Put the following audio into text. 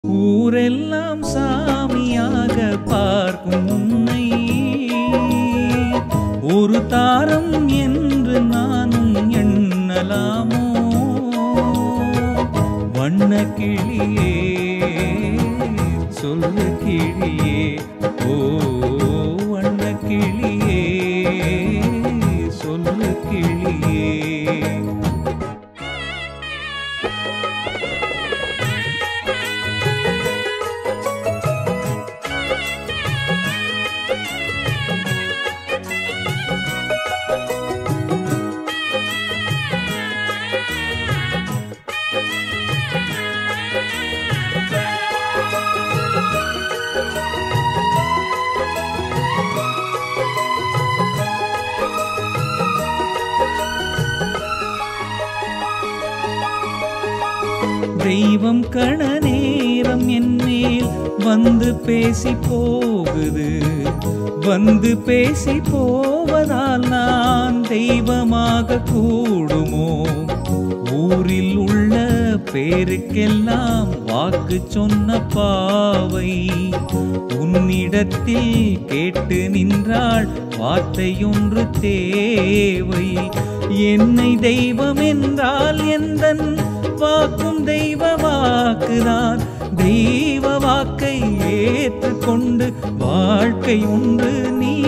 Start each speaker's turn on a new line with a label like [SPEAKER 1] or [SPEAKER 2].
[SPEAKER 1] ஊரெல்லாம் சாமியாக பார்க்கும் உன்னை ஒரு தாரம் என்று நானும் எண்ணலாமோ வண்ண கிளியே சொல்லு கிளியே ஓ வண்ண கிளியே சொல்லு கிளியே தெய்வம் கண நேரம் என் மேல் வந்து பேசி போகுது வந்து பேசி போவதால் நான் தெய்வமாக கூடுமோ ஊரில் உள்ள பேருக்கெல்லாம் வாக்கு சொன்ன பாவை உன்னிடத்தில் கேட்டு நின்றாள் வார்த்தையொன்று தேவை என்னை தெய்வம் என்றால் எந்தன் வாக்கும் தெய்வ வாக்குதான் தெய்வ வாக்கை ஏற்றுக்கொண்டு வாழ்க்கை ஒன்று நீ